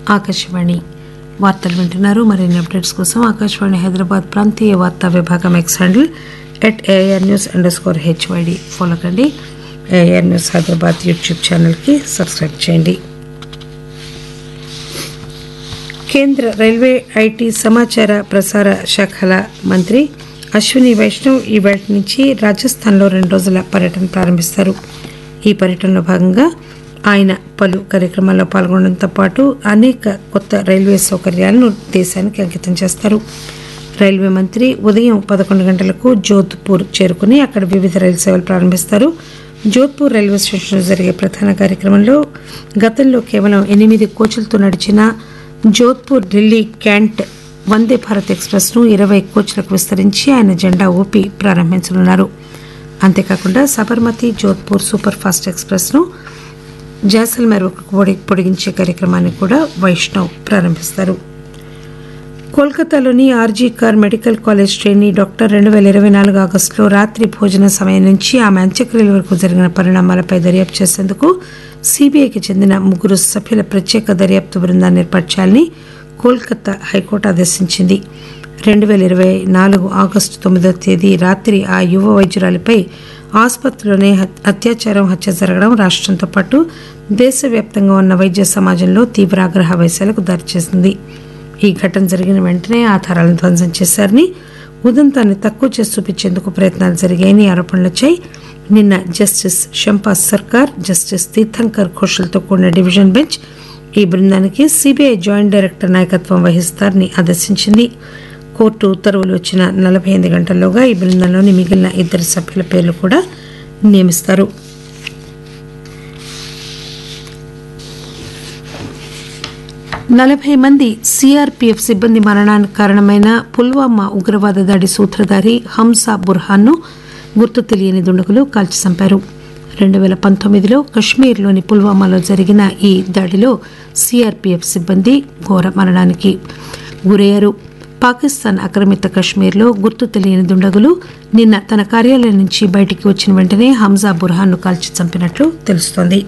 ఆకాశవాణి వార్తలు వింటున్నారు మరిన్ని అప్డేట్స్ కోసం ఆకాశవాణి హైదరాబాద్ ప్రాంతీయ వార్తా విభాగం X handle at AIR news under score HYD follow కండి ఏఆర్ న్యూస్ హైదరాబాద్ యూట్యూబ్ ఛానల్కి సబ్స్క్రైబ్ చేయండి కేంద్ర రైల్వే ఐటీ సమాచార ప్రసార శాఖల మంత్రి అశ్విని వైష్ణవ్ ఈ వేళ నుంచి రాజస్థాన్లో రెండు రోజుల పర్యటన ప్రారంభిస్తారు ఈ పర్యటనలో భాగంగా ఆయన పలు కార్యక్రమాల్లో పాల్గొనడంతో పాటు అనేక కొత్త రైల్వే సౌకర్యాలను దేశానికి అంకితం చేస్తారు రైల్వే మంత్రి ఉదయం పదకొండు గంటలకు జోధ్పూర్ చేరుకుని అక్కడ వివిధ రైలు సేవలు ప్రారంభిస్తారు జోధ్పూర్ రైల్వే స్టేషన్లో జరిగే ప్రధాన కార్యక్రమంలో గతంలో కేవలం ఎనిమిది కోచ్లతో నడిచిన జోధ్పూర్ ఢిల్లీ క్యాంట్ వందే భారత్ ఎక్స్ప్రెస్ను ఇరవై కోచ్లకు విస్తరించి ఆయన జెండా ఊపి ప్రారంభించనున్నారు అంతేకాకుండా సబర్మతి జోధ్పూర్ సూపర్ ఫాస్ట్ ఎక్స్ప్రెస్ను జాసల్మేర్ పొడి- పొడిగించే కార్యక్రమాన్ని కూడా వైష్ణవ్ ప్రారంభిస్తారు కోల్కతాలోని RG Kar medical college trainee doctor రెండు వేల ఇరవై నాలుగు ఆగస్టులో రాత్రి భోజన సమయం నుంచి ఆమె అంత్యక్రియల వరకు జరిగిన పరిణామాలపై దర్యాప్తు చేసేందుకు సిబిఐకి చెందిన ముగ్గురు సభ్యుల ప్రత్యేక దర్యాప్తు బృందాన్ని ఏర్పాటు చేయాలని కోల్కతా హైకోర్టు ఆదేశించింది రెండు వేల ఇరవై నాలుగు ఆగస్టు తొమ్మిదో తేదీ రాత్రి ఆ యువ వైద్యురాలిపై ఆసుపత్రిలోనే హత్- అత్యాచారం హత్య జరగడం రాష్ట్రంతో పాటు దేశవ్యాప్తంగా ఉన్న వైద్య సమాజంలో తీవ్ర ఆగ్రహ వైశాలకు దారిచేసింది ఈ ఘటన జరిగిన వెంటనే ఆధారాలను ధ్వంసం చేశారని ఉదంతాన్ని తక్కువ చేసి చూపించేందుకు ప్రయత్నాలు జరిగాయని ఆరోపణలు వచ్చాయి నిన్న జస్టిస్ షంపాస్ సర్కార్ జస్టిస్ తీర్థంకర్ ఘోషల్తో కూడిన డివిజన్ బెంచ్ ఈ బృందానికి సిబిఐ జాయింట్ డైరెక్టర్ నాయకత్వం వహిస్తారని ఆదేశించింది కోర్టు ఉత్తర్వులు వచ్చిన నలభై ఎనిమిది గంటల్లోగా ఈ బృందంలోని మిగిలిన ఇద్దరు సభ్యుల పేర్లు కూడా నియమిస్తారు నలభై మంది సిఆర్పిఎఫ్ సిబ్బంది మరణానికి కారణమైన పుల్వామా ఉగ్రవాద దాడి సూత్రధారి హంసా బుర్హాన్ను గుర్తు తెలియని దుండగులు కాల్చి చంపారు రెండు వేల పంతొమ్మిదిలో కశ్మీర్లోని పుల్వామాలో జరిగిన ఈ దాడిలో సిఆర్పిఎఫ్ సిబ్బంది ఘోర మరణానికి గురయ్యారు పాకిస్తాన్ ఆక్రమిత కశ్మీర్లో గుర్తు తెలియని దుండగులు నిన్న తన కార్యాలయం నుంచి బయటికి వచ్చిన వెంటనే హంజా బుర్హాన్ను కాల్చి చంపినట్లు తెలుస్తోంది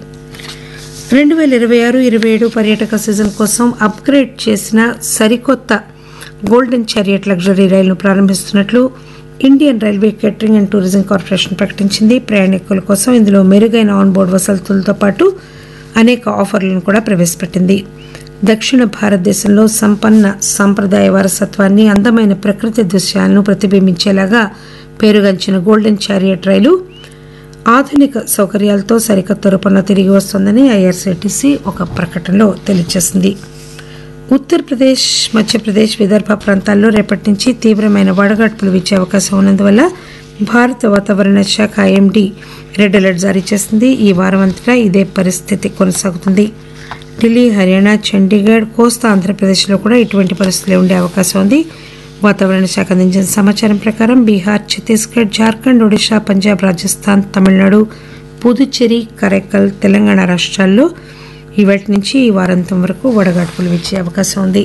రెండు వేల ఇరవై ఆరు ఇరవై ఏడు పర్యాటక సీజన్ కోసం అప్గ్రేడ్ చేసిన సరికొత్త గోల్డెన్ చారియట్ లగ్జరీ రైలును ప్రారంభిస్తున్నట్లు Indian railway catering and tourism corporation ప్రకటించింది ప్రయాణికుల కోసం ఇందులో మెరుగైన ఆన్బోర్డ్ వసతులతో పాటు అనేక ఆఫర్లను కూడా ప్రవేశపెట్టింది దక్షిణ భారతదేశంలో సంపన్న సాంప్రదాయ వారసత్వాన్ని అందమైన ప్రకృతి దృశ్యాలను ప్రతిబింబించేలాగా పేరుగాంచిన గోల్డెన్ చారియట్ రైలు ఆధునిక సౌకర్యాలతో సరికొత్త రూపంలో తిరిగి వస్తోందని ఐఆర్సీటీసీ ఒక ప్రకటనలో తెలియజేసింది ఉత్తరప్రదేశ్ మధ్యప్రదేశ్ విదర్భ ప్రాంతాల్లో రేపటి నుంచి తీవ్రమైన వడగాడ్పులు వీచే అవకాశం ఉన్నందువల్ల భారత వాతావరణ శాఖ ఐఎండీ రెడ్ అలర్ట్ జారీ చేసింది ఈ వారం అంతటా ఇదే పరిస్థితి కొనసాగుతుంది ఢిల్లీ హర్యానా చండీగఢ్ కోస్తా ఆంధ్రప్రదేశ్లో కూడా ఇటువంటి పరిస్థితులే ఉండే అవకాశం ఉంది వాతావరణ శాఖ అందించిన సమాచారం ప్రకారం బీహార్ ఛత్తీస్గఢ్ జార్ఖండ్ ఒడిశా పంజాబ్ రాజస్థాన్ తమిళనాడు పుదుచ్చేరి కరైకల్ తెలంగాణ రాష్ట్రాల్లో ఇవాటి నుంచి ఈ వారాంతం వరకు వడగాడ్పులు వీచే అవకాశం ఉంది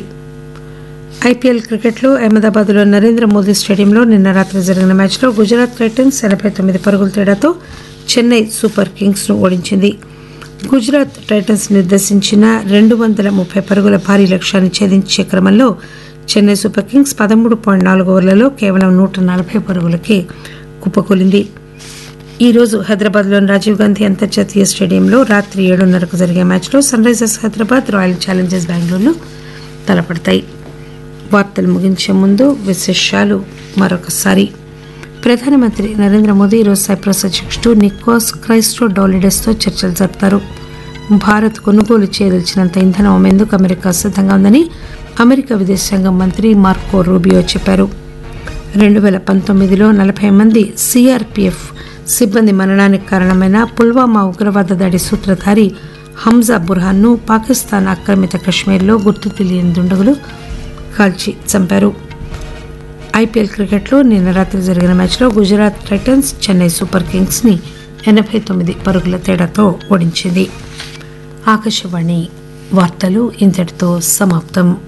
ఐపీఎల్ క్రికెట్లో అహ్మదాబాద్లో నరేంద్ర మోదీ స్టేడియంలో నిన్న రాత్రి జరిగిన మ్యాచ్లో గుజరాత్ టైటన్స్ ఎనభై తొమ్మిది పరుగుల తేడాతో చెన్నై సూపర్ కింగ్స్ను ఓడించింది గుజరాత్ టైటన్స్ నిర్దేశించిన రెండు వందల ముప్పై పరుగుల భారీ లక్ష్యాన్ని ఛేదించే క్రమంలో చెన్నై సూపర్ కింగ్స్ పదమూడు పాయింట్ నాలుగు ఓవర్లలో కేవలం నూట నలభై పరుగులకే కుప్పకూలింది ఈ రోజు హైదరాబాద్లోని రాజీవ్ గాంధీ అంతర్జాతీయ స్టేడియంలో రాత్రి ఏడున్నరకు జరిగే మ్యాచ్లో Sun Risers Hyderabad Royal Challengers బెంగళూరులు తలపడతాయి వార్తలు ముగించే ముందు విశేషాలు మరొకసారి ప్రధానమంత్రి నరేంద్ర మోదీ ఈరోజు సైప్రస్ అధ్యక్షుడు నికోస్ క్రైస్టో డౌలిడెస్తో చర్చలు జరుపుతారు భారత్ కొనుగోలు చేయదలిచినంత ఇంధనం అమ్మేందుకు అమెరికా సిద్ధంగా ఉందని అమెరికా విదేశాంగ మంత్రి మార్కో రూబియో చెప్పారు రెండు వేల పంతొమ్మిదిలో నలభై మంది సిఆర్పిఎఫ్ సిబ్బంది మరణానికి కారణమైన పుల్వామా ఉగ్రవాద దాడి సూత్రధారి హంజా బుర్హాన్ను పాకిస్తాన్ ఆక్రమిత కశ్మీర్లో గుర్తు తెలియని దుండగులు కాల్చి చంపారు ఐపీఎల్ క్రికెట్లో నిన్న రాత్రి జరిగిన మ్యాచ్లో గుజరాత్ టైటన్స్ చెన్నై సూపర్ కింగ్స్ని ఎనభై తొమ్మిది పరుగుల తేడాతో ఓడించింది ఆకాశవాణి వార్తలు ఇంతటితో సమాప్తం